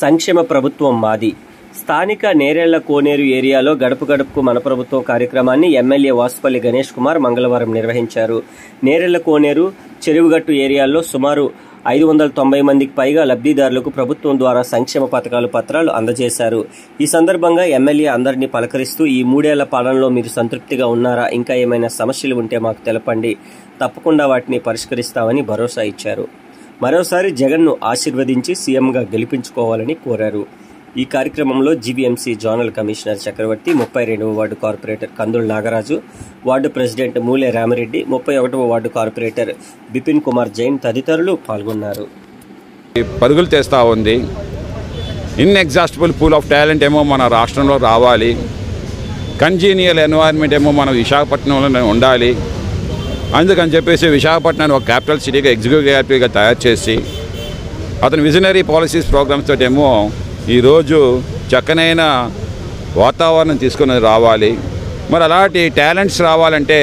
సంక్షేమ ప్రభుత్వం మాది స్థానిక నేరేళ్ల కోనేరు ఏరియాలో గడప గడపకు మన ప్రభుత్వం కార్యక్రమాన్ని ఎమ్మెల్యే వాసుపల్లి గణేష్ కుమార్ మంగళవారం నిర్వహించారు నేరేళ్ల కోనేరు చెరువుగట్టు ఏరియాల్లో సుమారు ఐదు వందల తొంభై మందికి పైగా లబ్ధిదారులకు ప్రభుత్వం ద్వారా సంక్షేమ పథకాలు పత్రాలు అందజేశారు ఈ సందర్భంగా ఎమ్మెల్యే అందరినీ పలకరిస్తూ ఈ మూడేళ్ల పాలనలో మీరు సంతృప్తిగా ఉన్నారా ఇంకా ఏమైనా సమస్యలు ఉంటే మాకు తెలపండి తప్పకుండా వాటిని పరిష్కరిస్తామని భరోసా ఇచ్చారు మరోసారి జగన్ను ఆశీర్వదించి సీఎంగా గెలిపించుకోవాలని కోరారు ఈ కార్యక్రమంలో జీవీఎంసీ జోనల్ కమిషనర్ చక్రవర్తి ముప్పై రెండవ ward corporator Kandula Nagaraju ward president Moole Ramireddy ముప్పై ఒకటవ వార్డు కార్పొరేటర్ బిపిన్ కుమార్ జైన్ తదితరులు పాల్గొన్నారు పరుగులు తెస్తూ ఉంది ఇన్ఎగ్జాస్టిబుల్ పూల్ ఆఫ్ టాలెంట్ ఏమో మన రాష్ట్రంలో రావాలి కన్జీనియల్ ఎన్వైర్న్మెంట్ ఏమో మన విశాఖపట్నంలో ఉండాలి అందుకని చెప్పేసి విశాఖపట్నాన్ని ఒక క్యాపిటల్ సిటీగా ఎగ్జిక్యూటివ్ క్యాపిటల్గా తయారు చేసి అతని విజనరీ పాలసీస్ ప్రోగ్రామ్స్ తోటి ఏమో ఈరోజు చక్కనైన వాతావరణం తీసుకుని రావాలి మరి అలాంటి టాలెంట్స్ రావాలంటే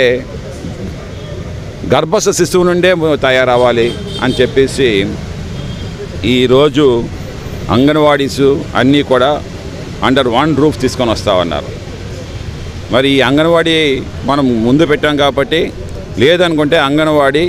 గర్భస్థ శిశువు నుండే తయారవ్వాలి అని చెప్పేసి ఈరోజు అంగన్వాడీస్ అన్నీ కూడా అండర్ వన్ రూఫ్ తీసుకొని వస్తా ఉన్నారు మరి ఈ అంగన్వాడీ మనం ముందు పెట్టాం కాబట్టి లేదనుకుంటే anganwadi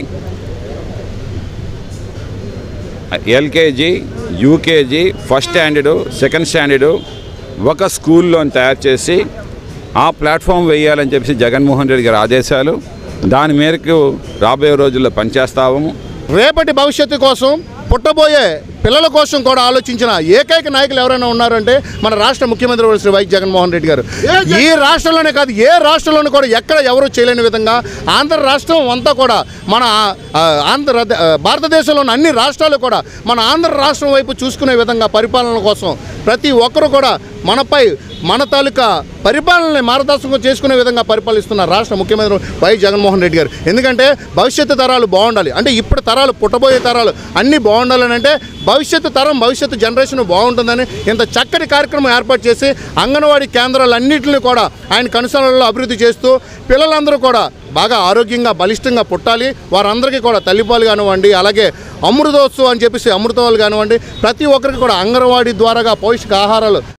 LKG UKG first standard second standard ఒక స్కూల్లో తయారు చేసి ఆ ప్లాట్ఫామ్ వేయాలని చెప్పేసి జగన్మోహన్ రెడ్డి గారి ఆదేశాలు దాని మేరకు రాబోయే రోజుల్లో పనిచేస్తాము రేపటి భవిష్యత్తు కోసం పుట్టబోయే పిల్లల కోసం కూడా ఆలోచించిన ఏకైక నాయకులు ఎవరైనా ఉన్నారంటే మన రాష్ట్ర ముఖ్యమంత్రి వర్యులు శ్రీ వైఎస్ జగన్మోహన్ రెడ్డి గారు ఈ రాష్ట్రంలోనే కాదు ఏ రాష్ట్రంలోనూ కూడా ఎక్కడ ఎవరు చేయలేని విధంగా ఆంధ్ర రాష్ట్రం అంతా కూడా మన ఆ, ఆంధ్ర ఆ, భారతదేశంలో ఉన్న అన్ని రాష్ట్రాలు కూడా మన ఆంధ్ర రాష్ట్రం వైపు చూసుకునే విధంగా పరిపాలన కోసం ప్రతి ఒక్కరు కూడా మనపై మన తాలూకా పరిపాలనని మార్గదర్శకం చేసుకునే విధంగా పరిపాలిస్తున్న రాష్ట్ర ముఖ్యమంత్రి వైఎస్ జగన్మోహన్ రెడ్డి గారు ఎందుకంటే భవిష్యత్తు తరాలు బాగుండాలి అంటే ఇప్పుడు తరాలు పుట్టబోయే తరాలు అన్నీ బాగుండాలని అంటే భవిష్యత్తు తరం భవిష్యత్తు జనరేషన్ బాగుంటుందని ఇంత చక్కటి కార్యక్రమం ఏర్పాటు చేసి అంగన్వాడీ కేంద్రాలన్నింటినీ కూడా ఆయన కనుసరణలో అభివృద్ధి చేస్తూ పిల్లలందరూ కూడా బాగా ఆరోగ్యంగా బలిష్టంగా పుట్టాలి వారందరికీ కూడా తల్లిపాలు కానివ్వండి అలాగే అమృతోత్సవం అని చెప్పేసి అమృతాలు కానివ్వండి ప్రతి ఒక్కరికి కూడా అంగన్వాడీ ద్వారాగా పౌష్టిక ఆహారాలు